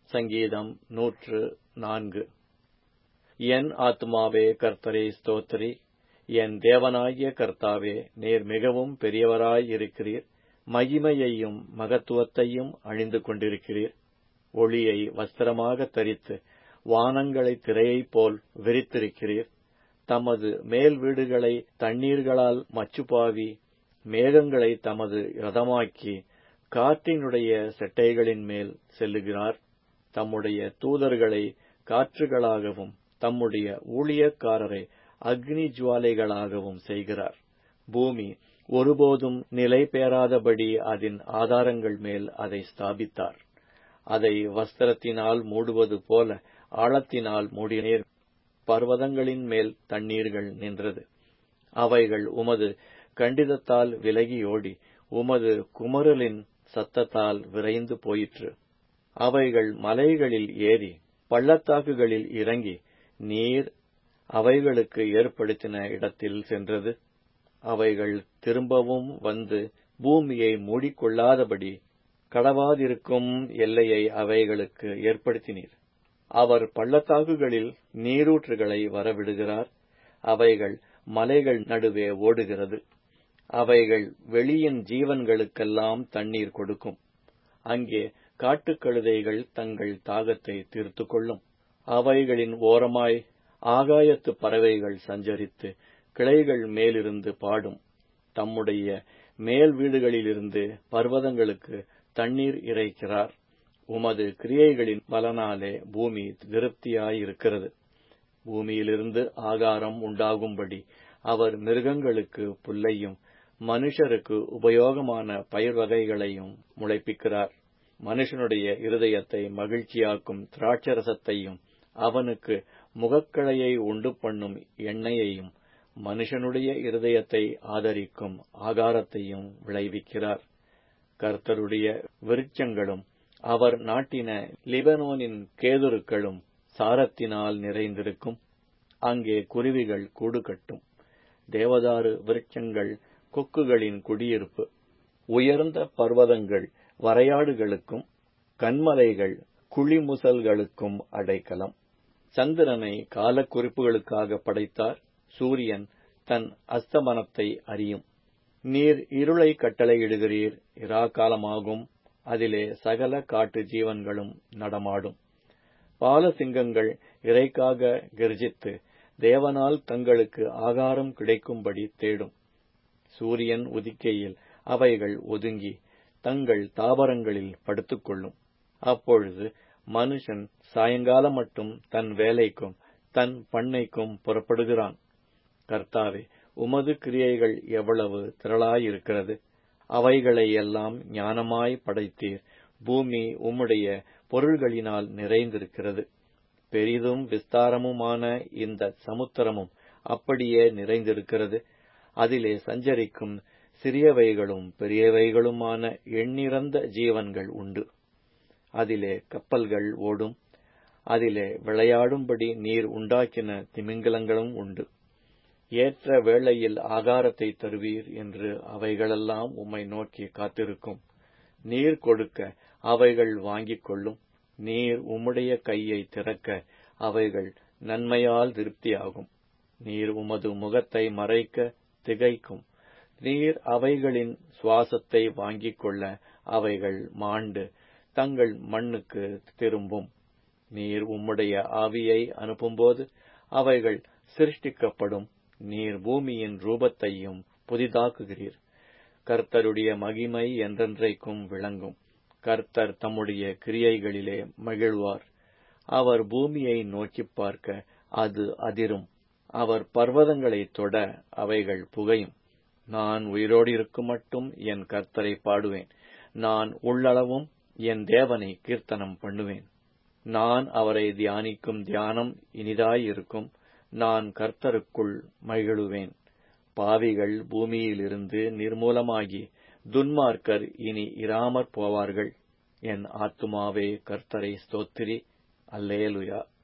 சங்கீதம் நூற்று நான்கு என் ஆத்துமாவே கர்த்தரை ஸ்தோத்திரி என் தேவனாகிய கர்த்தாவே நீர் மிகவும் பெரியவராய் இருக்கிறீர் மகிமையையும் மகத்துவத்தையும் அணிந்து கொண்டிருக்கிறீர் ஒளியை வஸ்திரமாக தரித்து வானங்களை திரையைப் போல் விரித்திருக்கிறீர் தமது மேல் வீடுகளை தண்ணீர்களால் மச்சுப்பாவி மேகங்களை தமது ரதமாக்கி காற்றினுடைய செட்டைகளின் மேல் செல்லுகிறார் தம்முடைய தூதர்களை காற்றுகளாகவும் தம்முடைய ஊழியக்காரரை அக்னி ஜுவாலைகளாகவும் செய்கிறார் பூமி ஒருபோதும் நிலை பெறாதபடி அதன் ஆதாரங்கள் மேல் அதை ஸ்தாபித்தார் அதை வஸ்திரத்தினால் மூடுவது போல ஆழத்தினால் மூடினீர் பர்வதங்களின் மேல் தண்ணீர்கள் நின்றது அவைகள் உமது கண்டிதத்தால் விலகியோடி உமது குமரலின் சத்தத்தால் விரைந்து போயிற்று அவைகள் மலைகளில் ஏறி பள்ளத்தாக்குகளில் இறங்கி நீர் அவைகளுக்கு ஏற்படுத்தின இடத்தில் சென்றது அவைகள் திரும்பவும் வந்து பூமியை மூடிக்கொள்ளாதபடி கடவாதிருக்கும் எல்லையை அவைகளுக்கு ஏற்படுத்தினீர் அவர் பள்ளத்தாக்குகளில் நீரூற்றுகளை வரவிடுகிறார் அவைகள் மலைகள் நடுவே ஓடுகிறது அவைகள் வெளியின் ஜீவன்களுக்கெல்லாம் தண்ணீர் கொடுக்கும் அங்கே காட்டுக்கழுதைகள் தங்கள் தாகத்தை தீர்த்து கொள்ளும் அவைகளின் ஓரமாய் ஆகாயத்து பறவைகள் சஞ்சரித்து கிளைகள் மேலிருந்து பாடும் தம்முடைய மேல் வீடுகளிலிருந்து பர்வதங்களுக்கு தண்ணீர் இறைக்கிறார் உமது கிரியைகளின் பலனாலே பூமி திருப்தியாயிருக்கிறது பூமியிலிருந்து ஆகாரம் உண்டாகும்படி அவர் மிருகங்களுக்கு புல்லையும் மனுஷருக்கு உபயோகமான பயிர் வகைகளையும் முளைப்பிக்கிறார் மனுஷனுடைய இருதயத்தை மகிழ்ச்சியாக்கும் திராட்சரசத்தையும் அவனுக்கு முகக்களையை உண்டு பண்ணும் எண்ணெயையும் மனுஷனுடைய இருதயத்தை ஆதரிக்கும் ஆகாரத்தையும் விளைவிக்கிறார் கர்த்தருடைய விருட்சங்களும் அவர் நாட்டின லிபனோனின் கேதுருக்களும் சாரத்தினால் நிறைந்திருக்கும் அங்கே குருவிகள் கூடு கட்டும் தேவதாரு விருட்சங்கள் கொக்குகளின் குடியிருப்பு உயர்ந்த பர்வதங்கள் வரையாடுகளுக்கும் கண்மலைகள் குழிமுசல்களுக்கும் அடைக்கலம் சந்திரனை காலக்குறிப்புகளுக்காக படைத்தார் சூரியன் தன் அஸ்தமனத்தை அறியும் நீர் இருளை கட்டளையிடுகிறீர் இரா காலமாகும் அதிலே சகல காட்டு ஜீவன்களும் நடமாடும் பாலசிங்கங்கள் இறைக்காக கர்ஜித்து தேவனால் தங்களுக்கு ஆகாரம் கிடைக்கும்படி தேடும் சூரியன் உதிக்கையில் அவைகள் ஒதுங்கி தங்கள் தாவரங்களில் படுத்துக்கொள்ளும் அப்பொழுது மனுஷன் சாயங்காலம் மட்டும் தன் வேலைக்கும் தன் பண்ணைக்கும் புறப்படுகிறான் கர்த்தாவே உமது கிரியைகள் எவ்வளவு திரளாயிருக்கிறது அவைகளை எல்லாம் ஞானமாய் படைத்தீர் பூமி உம்முடைய பொருள்களினால் நிறைந்திருக்கிறது பெரிதும் விஸ்தாரமுமான இந்த சமுத்திரமும் அப்படியே நிறைந்திருக்கிறது அதிலே சஞ்சரிக்கும் சிறியவைகளும் பெரியவைகளுமான எண்ணிறந்த ஜீவன்கள் உண்டு அதிலே கப்பல்கள் ஓடும் அதிலே விளையாடும்படி நீர் உண்டாக்கின திமிங்கலங்களும் உண்டு ஏற்ற வேளையில் ஆகாரத்தை தருவீர் என்று அவைகளெல்லாம் உம்மை நோக்கி காத்திருக்கும் நீர் கொடுக்க அவைகள் வாங்கிக் கொள்ளும் நீர் உம்முடைய கையை திறக்க அவைகள் நன்மையால் திருப்தியாகும் நீர் உமது முகத்தை மறைக்க திகைக்கும் நீர் அவைகளின் சுவாசத்தை வாங்கிக் கொள்ள அவைகள் மாண்டு தங்கள் மண்ணுக்கு திரும்பும் நீர் உம்முடைய ஆவியை அனுப்பும்போது அவைகள் சிருஷ்டிக்கப்படும் நீர் பூமியின் ரூபத்தையும் புதிதாக்குகிறீர் கர்த்தருடைய மகிமை என்றென்றைக்கும் விளங்கும் கர்த்தர் தம்முடைய கிரியைகளிலே மகிழ்வார் அவர் பூமியை நோக்கிப் பார்க்க அது அதிரும் அவர் பர்வதங்களை தொட அவைகள் புகையும் நான் உயிரோடு இருக்கும் மட்டும் என் கர்த்தரை பாடுவேன் நான் உள்ளளவும் என் தேவனை கீர்த்தனம் பண்ணுவேன் நான் அவரை தியானிக்கும் தியானம் இனிதாயிருக்கும் நான் கர்த்தருக்குள் மகிழுவேன் பாவிகள் பூமியிலிருந்து நிர்மூலமாகி துன்மார்க்கர் இனி இராமற் போவார்கள் என் ஆத்துமாவே கர்த்தரை ஸ்தோத்திரி அல்லேலுயா